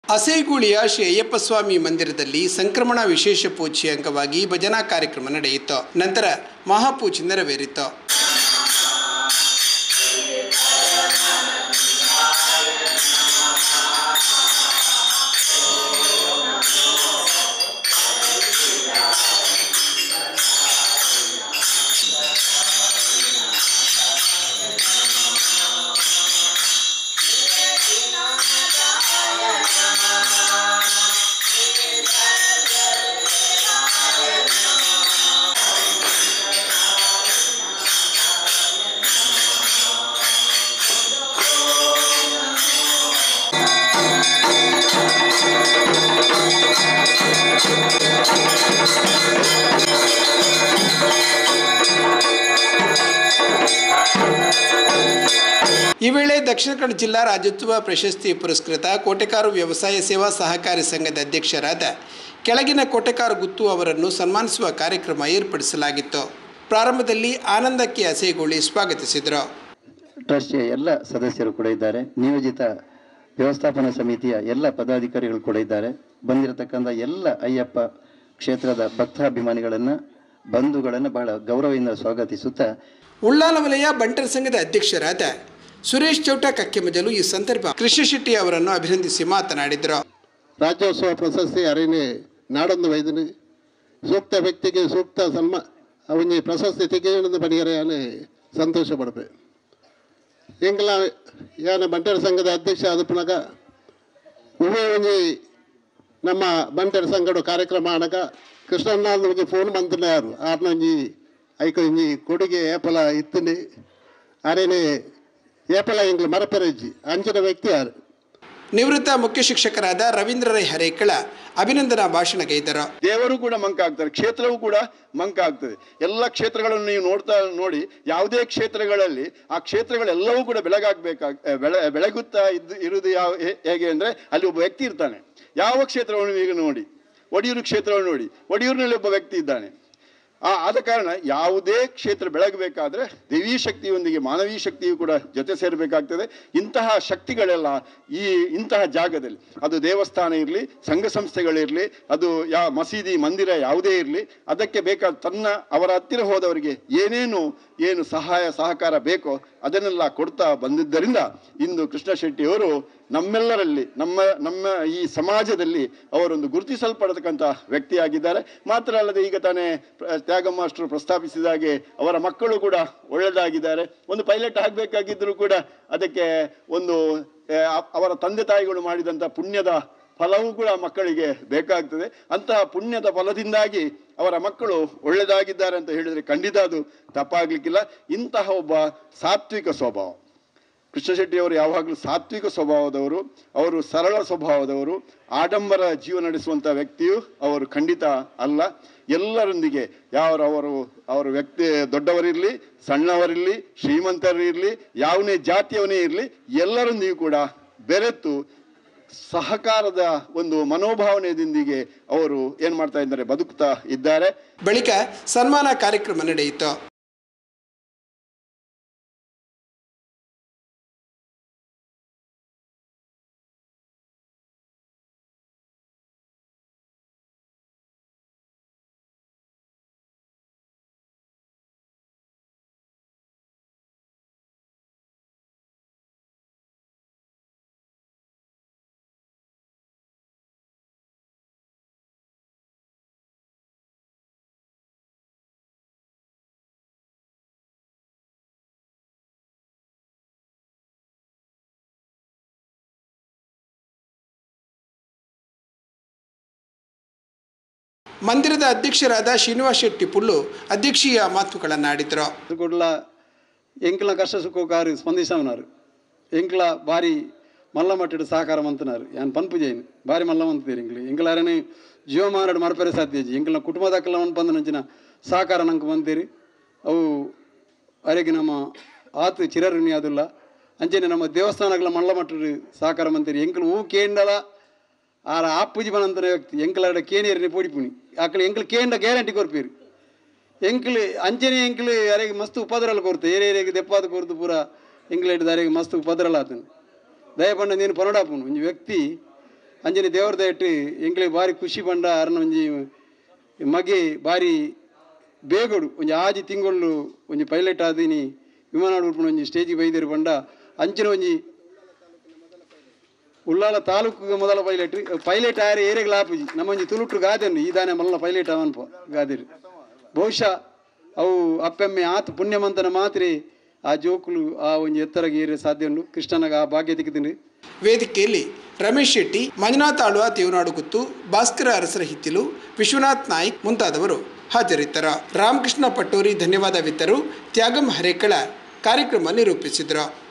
ಅಸೈಗೂಳಿಯ ಶ್ರೀ ಅಯ್ಯಪ್ಪ ಸ್ವಾಮಿ ಮಂದಿರದಲ್ಲಿ ಸಂಕ್ರಮಣ ವಿಶೇಷ ಪೂಜೆ ಅಂಗವಾಗಿ ಭಜನಾ ಕಾರ್ಯಕ್ರಮ ನಡೆಯಿತು ನಂತರ ಮಹಾಪೂಜೆ ನೆರವೇರಿತು ಈ ವೇಳೆ ದಕ್ಷಿಣ ಕನ್ನಡ ಜಿಲ್ಲಾ ರಾಜ್ಯೋತ್ಸವ ಪ್ರಶಸ್ತಿ ಪುರಸ್ಕೃತ ಕೋಟೆಕಾರು ವ್ಯವಸಾಯ ಸೇವಾ ಸಹಕಾರಿ ಸಂಘದ ಅಧ್ಯಕ್ಷರಾದ ಕೆಳಗಿನ ಕೋಟೆಕಾರು ಗುತ್ತು ಅವರನ್ನು ಸನ್ಮಾನಿಸುವ ಕಾರ್ಯಕ್ರಮ ಏರ್ಪಡಿಸಲಾಗಿತ್ತು ಪ್ರಾರಂಭದಲ್ಲಿ ಆನಂದಕ್ಕೆ ಅಸೇಗೋಳಿ ಸ್ವಾಗತಿಸಿದರು ಟ್ರಸ್ಟಿಯ ಎಲ್ಲ ಸದಸ್ಯರು ಕೂಡ ಇದ್ದಾರೆ ನಿಯೋಜಿತ ವ್ಯವಸ್ಥಾಪನಾ ಸಮಿತಿಯ ಎಲ್ಲ ಪದಾಧಿಕಾರಿಗಳು ಕೂಡ ಇದ್ದಾರೆ ಬಂದಿರತಕ್ಕಂಥ ಎಲ್ಲ ಅಯ್ಯಪ್ಪ ಕ್ಷೇತ್ರದ ಭಕ್ತಾಭಿಮಾನಿಗಳನ್ನು ಬಂಧುಗಳನ್ನು ಬಹಳ ಗೌರವದಿಂದ ಸ್ವಾಗತಿಸುತ್ತಾ ಉಳ್ಳಾಲ ವಲಯ ಬಂಟರ ಸಂಘದ ಅಧ್ಯಕ್ಷರಾದ ಸುರೇಶ್ ಚೌಟ ಕಕ್ಕೆಮಜಲು ಈ ಸಂದರ್ಭ ಕೃಷ್ಣ ಶೆಟ್ಟಿ ಅವರನ್ನು ಅಭಿನಂದಿಸಿ ಮಾತನಾಡಿದರು ರಾಜ್ಯೋತ್ಸವ ಪ್ರಶಸ್ತಿ ಅರಿನೆ ನಾಡೊಂದು ವೈದ್ಯನು ಸೂಕ್ತ ವ್ಯಕ್ತಿಗೆ ಸೂಕ್ತ ಸನ್ಮ ಅವನಿ ಪ್ರಶಸ್ತಿ ತೆಗೆಯಣದ ಬನಿಯರೆ ಯಾನೆ ಸಂತೋಷ ಪಡ್ಪೆ ಎಂಗ್ಲ ಯಾನ ಬಂಟರ ಸಂಘದ ಅಧ್ಯಕ್ಷ ಆದ ಪುನಗ ಉಭಯ ಒಂಜಿ ನಮ್ಮ ಬಂಟರ ಸಂಘದ ಕಾರ್ಯಕ್ರಮ ಆನಗ ಕೃಷ್ಣಣ್ಣ ನಮಗೆ ಫೋನ್ ಬಂದಿಲ್ಲ ಯಾರು ಆರ್ನ ಒಂಜಿ ಐಕ ಒಂಜಿ ಕೊಡುಗೆ ಏಪಲ ಇತ್ತನೆ ಅರೇನೆ ಏಪಲ ಎಂಗ್ಲ ಮರಪೆರಜ್ಜಿ ಅಂಚಿನ ವ್ಯಕ್ತಿ ಯಾರು ನಿವೃತ್ತ ಮುಖ್ಯ ಶಿಕ್ಷಕರಾದ ರವೀಂದ್ರ ರೈ ಹರೇಕಳ ಅಭಿನಂದನಾ ಭಾಷಣಗೈದರು ದೇವರು ಕೂಡ ಮಂಕ ಆಗ್ತಾರೆ ಕ್ಷೇತ್ರವೂ ಕೂಡ ಮಂಕ ಆಗ್ತದೆ ಎಲ್ಲ ಕ್ಷೇತ್ರಗಳನ್ನು ನೀವು ನೋಡ್ತಾ ನೋಡಿ ಯಾವುದೇ ಕ್ಷೇತ್ರಗಳಲ್ಲಿ ಆ ಕ್ಷೇತ್ರಗಳೆಲ್ಲವೂ ಕೂಡ ಬೆಳಗಾಗಬೇಕಾಗ ಬೆಳೆ ಬೆಳಗುತ್ತಾ ಇದ್ದು ಇರುವುದು ಯಾವ ಹೇ- ಹೇಗೆ ಅಂದರೆ ಅಲ್ಲಿ ಒಬ್ಬ ವ್ಯಕ್ತಿ ಇರ್ತಾನೆ ಯಾವ ಕ್ಷೇತ್ರವನ್ನು ಈಗ ನೋಡಿ ಒಡಿಯೂರು ಕ್ಷೇತ್ರವನ್ನು ನೋಡಿ ಒಡಿಯೂರಿನಲ್ಲಿ ಒಬ್ಬ ವ್ಯಕ್ತಿ ಇದ್ದಾನೆ ಆ ಆದ ಕಾರಣ ಯಾವುದೇ ಕ್ಷೇತ್ರ ಬೆಳಗಬೇಕಾದ್ರೆ ದೇವೀ ಶಕ್ತಿಯೊಂದಿಗೆ ಮಾನವೀಯ ಶಕ್ತಿಯು ಕೂಡ ಜೊತೆ ಸೇರಬೇಕಾಗ್ತದೆ ಇಂತಹ ಶಕ್ತಿಗಳೆಲ್ಲ ಈ ಇಂತಹ ಜಾಗದಲ್ಲಿ ಅದು ದೇವಸ್ಥಾನ ಇರಲಿ ಸಂಘ ಸಂಸ್ಥೆಗಳಿರಲಿ ಅದು ಯಾ ಮಸೀದಿ ಮಂದಿರ ಯಾವುದೇ ಇರಲಿ ಅದಕ್ಕೆ ಬೇಕಾದ ತನ್ನ ಅವರ ಹತ್ತಿರ ಹೋದವರಿಗೆ ಏನೇನು ಏನು ಸಹಾಯ ಸಹಕಾರ ಬೇಕೋ ಅದನ್ನೆಲ್ಲ ಕೊಡ್ತಾ ಬಂದಿದ್ದರಿಂದ ಇಂದು ಕೃಷ್ಣ ಶೆಟ್ಟಿಯವರು ನಮ್ಮೆಲ್ಲರಲ್ಲಿ ನಮ್ಮ ನಮ್ಮ ಈ ಸಮಾಜದಲ್ಲಿ ಅವರೊಂದು ಗುರುತಿಸಲ್ಪಡತಕ್ಕಂಥ ವ್ಯಕ್ತಿಯಾಗಿದ್ದಾರೆ ಮಾತ್ರ ಅಲ್ಲದೆ ಈಗ ತಾನೇ ಪ್ರ- ತ್ಯಾಗ ಮಾಸ್ಟರ್ ಪ್ರಸ್ತಾಪಿಸಿದ ಹಾಗೆ ಅವರ ಮಕ್ಕಳು ಕೂಡ ಒಳ್ಳೆಯದಾಗಿದ್ದಾರೆ ಒಂದು ಪೈಲಟ್ ಆಗಬೇಕಾಗಿದ್ದರೂ ಕೂಡ ಅದಕ್ಕೆ ಒಂದು ಆ, ಅವರ ತಂದೆ ತಾಯಿಗಳು ಮಾಡಿದಂಥ ಪುಣ್ಯದ ಫಲವೂ ಕೂಡ ಮಕ್ಕಳಿಗೆ ಬೇಕಾಗ್ತದೆ ಅಂತಹ ಪುಣ್ಯದ ಫಲದಿಂದಾಗಿ ಅವರ ಮಕ್ಕಳು ಒಳ್ಳೆಯದಾಗಿದ್ದಾರೆ ಅಂತ ಹೇಳಿದರೆ ಖಂಡಿತ ಅದು ತಪ್ಪಾಗ್ಲಿಕ್ಕಿಲ್ಲ ಇಂತಹ ಒಬ್ಬ ಸಾತ್ವಿಕ ಸ್ವಭಾವ ಕೃಷ್ಣ ಶೆಟ್ಟಿ ಅವರು ಯಾವಾಗಲೂ ಸಾತ್ವಿಕ ಸ್ವಭಾವದವರು ಅವರು ಸರಳ ಸ್ವಭಾವದವರು ಆಡಂಬರ ಜೀವನ ನಡೆಸುವಂಥ ವ್ಯಕ್ತಿಯು ಅವರು ಖಂಡಿತ ಅಲ್ಲ ಎಲ್ಲರೊಂದಿಗೆ ಯಾವ ಅವರು ಅವರ ವ್ಯಕ್ತಿ ದೊಡ್ಡವರಿರಲಿ ಸಣ್ಣವರಿರಲಿ ಶ್ರೀಮಂತರಿರಲಿ ಯಾವನೇ ಜಾತಿಯವನೇ ಇರಲಿ ಎಲ್ಲರೊಂದಿಗೂ ಕೂಡ ಬೆರೆತು ಸಹಕಾರದ ಒಂದು ಮನೋಭಾವನೆಯೊಂದಿಗೆ ಅವರು ಏನು ಮಾಡ್ತಾ ಇದ್ದಾರೆ ಬದುಕ್ತಾ ಇದ್ದಾರೆ ಬಳಿಕ ಸನ್ಮಾನ ಕಾರ್ಯಕ್ರಮ ನಡೆಯಿತು ಮಂದಿರದ ಅಧ್ಯಕ್ಷರಾದ ಶ್ರೀನಿವಾಸ್ ಶೆಟ್ಟಿ ಪುಲ್ಲು ಅಧ್ಯಕ್ಷೀಯ ಮಾತುಗಳನ್ನಾಡಿದರು ಕೊಡ್ಲ ಎಂಕ್ಲ ಕಷ್ಟ ಸುಖೋಕಾರು ಸ್ಪಂದಿಸವನಾರು ಎಂಕ್ಲ ಬಾರಿ ಮಲ್ಲ ಮಟ್ಟದ ಸಹಕಾರ ಮಂತನಾರು ಯಾನ್ ಪನ್ಪು ಜೈನ್ ಬಾರಿ ಮಲ್ಲ ಮಂತೀರಿ ಎಂಕ್ಲು ಎಂಕ್ಲಾರನೆ ಜೀವಮಾನಡು ಮರಪೆರೆ ಸಾಧ್ಯಜಿ ಎಂಕ್ಲ ಕುಟುಂಬದಕ್ಕೆಲ್ಲ ಒಂದು ಬಂದ ನಂಚಿನ ಸಹಕಾರ ನಂಗೆ ಬಂತೀರಿ ಅವು ಅರೆಗೆ ನಮ್ಮ ಆತು ಚಿರಋಣಿ ಅದುಲ್ಲ ಅಂಚೆನೆ ನಮ್ಮ ದೇವಸ್ಥಾನಗಳ ಮಲ್ಲ ಮಟ್ಟದ ಸಹಕಾರ ಮಂತೀರಿ ಎಂಕ್ಲು ಹೂ ಕೇಂಡಲ ಆರ ಆಪ್ಪುಜಿ ಬನಂತನ ವ್ಯಕ್ತಿ ಎಂಕ್ಲಾಡ ಕೇನಿಯರ್ನಿ ಪೋಡಿಪುಣಿ ಆಕಳು ಎಂಕ್ಲು ಕೇಂಡ ಗ್ಯಾರಂಟಿ ಕೊರ್ಪೀರಿ ಎಂಕ್ಲು ಅಂಚನೆ ಎಂಕ್ಲು ಯಾರಿಗೆ ಮಸ್ತ್ ಉಪದ್ರಲ ಕೊರ್ತು ಏರಿಯಾರಿಗೆ ದೆಪ್ಪಾದ ಕೊರ್ತು ಪೂರ ಎಂಕ್ಲು ಹಿಡಿದು ಯಾರಿಗೆ ಮಸ್ತ್ ಉಪದ್ರಲ ಆತನು ದಯಪಂಡ ನೀನು ಪನಡಾಪುನು ಒಂಜಿ ವ್ಯಕ್ತಿ ಅಂಜನೆ ದೇವರ ದಯಟ್ಟು ಎಂಕ್ಲೆ ಬಾರಿ ಖುಷಿ ಪಂಡ ಅರ್ನ ಒಂಜಿ ಮಗೆ ಬಾರಿ ಬೇಗಡು ಒಂಜಿ ಆಜಿ ತಿಂಗಳು ಒಂಜಿ ಪೈಲಟ್ ಆದಿನಿ ವಿಮಾನ ಉಡ್ಪುನ ಒಂಜಿ ಸ್ಟೇಜಿಗೆ ಬೈದೇರು ಪಂಡ ಅಂಚಿನ ಒಂಜಿ ಉಳ್ಳಾಲ ತಾಲೂಕು ಮೊದಲ ಪೈಲಟ್ ಪೈಲಟ್ ಆಯರೆ ಏರೆಗ್ಲ ಆಪುಜಿ ನಮ್ಮ ಒಂಜಿ ತುಳುಟ್ರು ಗಾದೆನು ಈ ದಾನೆ ಮಲ್ಲ ಪೈಲಟ್ ಅವನ್ಪ ಗಾದಿರು ಬಹುಶಃ ಅವು ಅಪ್ಪೆಮ್ಮೆ ಆತ ಪುಣ್ಯಮಂತನ ಮಾತ್ರೆ ಆ ಜೋಕುಲು ಆ ಒಂಜಿ ಎತ್ತರಗೆ ಏರೆ ಸಾಧ್ಯ ಉಂಡು ಕೃಷ್ಣನಾಗ ಆ ಭಾಗ್ಯ ತಿಕ್ಕಿದ್ದೀನಿ ವೇದಿಕೆಯಲ್ಲಿ ರಮೇಶ್ ಶೆಟ್ಟಿ ಮಂಜುನಾಥ್ ಆಳ್ವ ದೇವನಾಡು ಗುತ್ತು ಭಾಸ್ಕರ ಅರಸರ ಹಿತ್ತಿಲು ವಿಶ್ವನಾಥ್ ನಾಯ್ಕ್ ಮುಂತಾದವರು ಹಾಜರಿದ್ದರು ರಾಮಕೃಷ್ಣ ಪಟ್ಟೂರಿ ಧನ್ಯವಾದವಿದ್ದರು ತ್ಯಾಗಂ ಹರೇಕಳ ಕಾರ್ಯಕ್ರಮ ನಿರೂಪಿಸಿದರು